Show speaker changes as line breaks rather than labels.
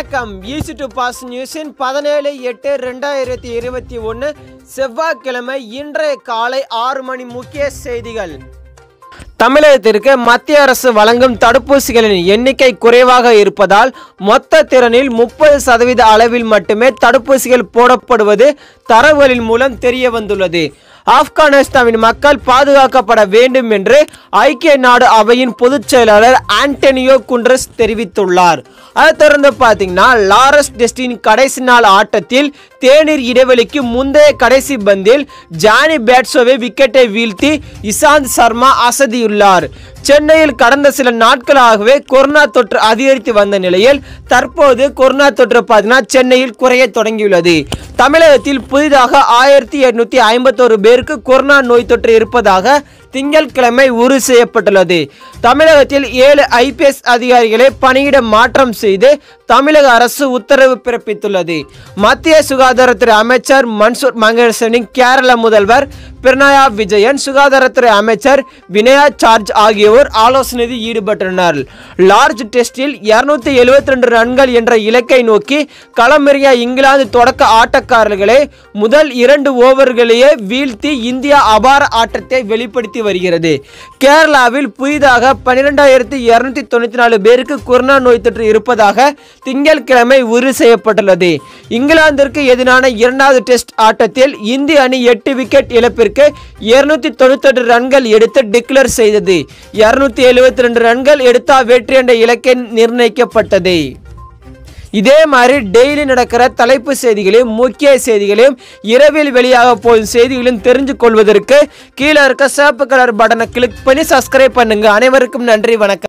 வணக்கம் easy to pass நியூஸின் பதினேழு எட்டு ரெண்டாயிரத்தி இருபத்தி ஒன்று செவ்வாய்க்கிழமை இன்றைய காலை ஆறு மணி முக்கிய செய்திகள் தமிழகத்திற்கு மத்திய அரசு வழங்கும் தடுப்பூசிகளின் எண்ணிக்கை குறைவாக இருப்பதால் மொத்த திறனில் முப்பது சதவீத அளவில் மட்டுமே தடுப்பூசிகள் போடப்படுவது தரவுகளின் மூலம் தெரிய வந்துள்ளது ஆப்கானிஸ்தானின் மக்கள் பாதுகாக்கப்பட வேண்டும் என்று ஐக்கிய நாடு அவையின் பொதுச் செயலாளர் ஆண்டனியோ குண்ட்ரஸ் தெரிவித்துள்ளார் அதை தொடர்ந்து பார்த்தீங்கன்னா லாரஸ் டெஸ்டின் கடைசி நாள் ஆட்டத்தில் தேநீர் இடைவெளிக்கு முந்தைய கடைசி பந்தில் ஜானி பேட்ஸோவை விக்கெட்டை வீழ்த்தி இசாந்த் சர்மா அசதியுள்ளார் சென்னையில் கடந்த சில நாட்களாகவே கொரோனா தொற்று அதிகரித்து வந்த நிலையில் தற்போது கொரோனா தொற்று பார்த்தீங்கன்னா சென்னையில் குறைய தொடங்கியுள்ளது தமிழகத்தில் புதிதாக ஆயிரத்தி எட்நூத்தி ஐம்பத்தோரு பேருக்கு கொரோனா நோய் தொற்று இருப்பதாக திங்கட்கிழமை உறுதி செய்யப்பட்டுள்ளது தமிழகத்தில் ஏழு ஐபிஎஸ் அதிகாரிகளை பணியிட மாற்றம் செய்து தமிழக அரசு உத்தரவு பிறப்பித்துள்ளது மத்திய சுகாதாரத்துறை அமைச்சர் மன்சூர் மங்கேசனின் கேரள முதல்வர் பிரணயா விஜயன் சுகாதாரத்துறை அமைச்சர் வினயா சார்ஜ் ஆகியோர் ஆலோசனையில் ஈடுபட்டனர் லார்ஜ் டெஸ்டில் இருநூத்தி எழுபத்தி ரெண்டு ரன்கள் என்ற இலக்கை நோக்கி களமிறங்கிய இங்கிலாந்து தொடக்க ஆட்டக்காரர்களை முதல் இரண்டு ஓவர்களையே வீழ்த்தி இந்தியா அபார ஆட்டத்தை வெளிப்படுத்தி வருகிறது கேரளாவில் புதிதாக பன்னிரெண்டாயிரத்தி இருநூத்தி தொண்ணூத்தி நாலு பேருக்கு கொரோனா நோய் தொற்று இருப்பதாக திங்கட்கிழமை உறுதி செய்யப்பட்டுள்ளது இங்கிலாந்திற்கு எதிரான இரண்டாவது டெஸ்ட் ஆட்டத்தில் இந்திய அணி எட்டு விக்கெட் இழப்பிற்கு இருநூத்தி தொண்ணூத்தெட்டு ரன்கள் எடுத்து டிக்ளேர் செய்தது இருநூத்தி எழுபத்தி ரெண்டு ரன்கள் எடுத்தால் வெற்றி என்ற இலக்கை நிர்ணயிக்கப்பட்டது இதே மாதிரி டெய்லி நடக்கிற தலைப்பு செய்திகளையும் முக்கிய செய்திகளையும் இரவில் வெளியாக போகும் செய்திகளையும் தெரிஞ்சு கொள்வதற்கு கீழே இருக்க சிவப்பு கலர் பட்டனை கிளிக் பண்ணி சப்ஸ்கிரைப் பண்ணுங்க அனைவருக்கும் நன்றி வணக்கம்